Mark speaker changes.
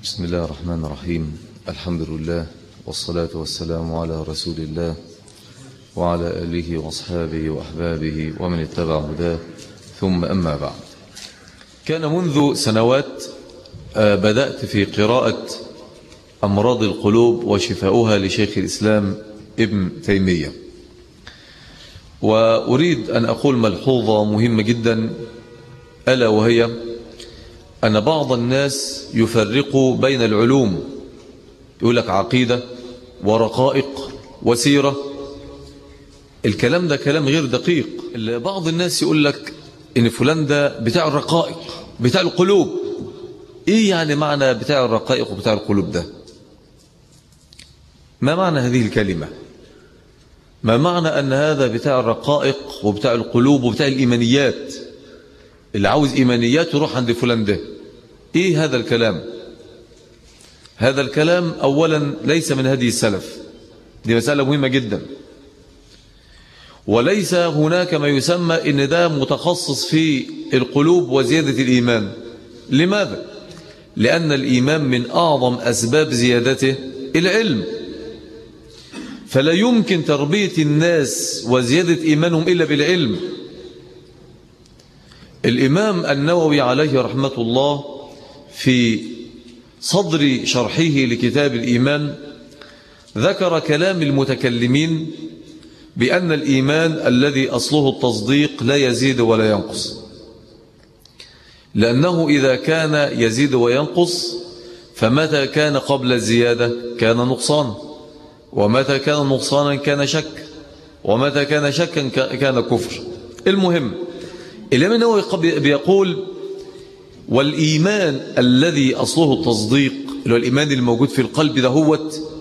Speaker 1: بسم الله الرحمن الرحيم الحمد لله والصلاة والسلام على رسول الله وعلى آله وأصحابه وأحبابه ومن اتبع هداه ثم أما بعد كان منذ سنوات بدأت في قراءة أمراض القلوب وشفاؤها لشيخ الإسلام ابن تيمية وأريد أن أقول ملحوظة مهمة جدا ألا وهي أن بعض الناس يفرق بين العلوم يقول لك عقيدة ورقائق وسيرة الكلام ده كلام غير دقيق بعض الناس يقول لك إن فلان ده بتاع الرقائق بتاع القلوب إيه يعني معنى بتاع الرقائق وبتاع القلوب ده ما معنى هذه الكلمة ما معنى أن هذا بتاع الرقائق وبتاع القلوب وبتاع الإيمانيات اللي عاوز إيمانيات يروح عند فلان ده إيه هذا الكلام هذا الكلام أولا ليس من هدي السلف دي مسألة مهمة جدا وليس هناك ما يسمى إن ده متخصص في القلوب وزيادة الإيمان لماذا؟ لأن الإيمان من أعظم أسباب زيادته العلم فلا يمكن تربية الناس وزيادة إيمانهم إلا بالعلم الإمام النووي عليه رحمة الله في صدر شرحه لكتاب الإيمان ذكر كلام المتكلمين بأن الإيمان الذي أصله التصديق لا يزيد ولا ينقص لأنه إذا كان يزيد وينقص فمتى كان قبل الزيادة كان نقصانا ومتى كان نقصانا كان شك ومتى كان شكا كان كفر المهم الإمام النووي بيقول والإيمان الذي أصله التصديق اللي هو الإيمان الموجود في القلب ده هوت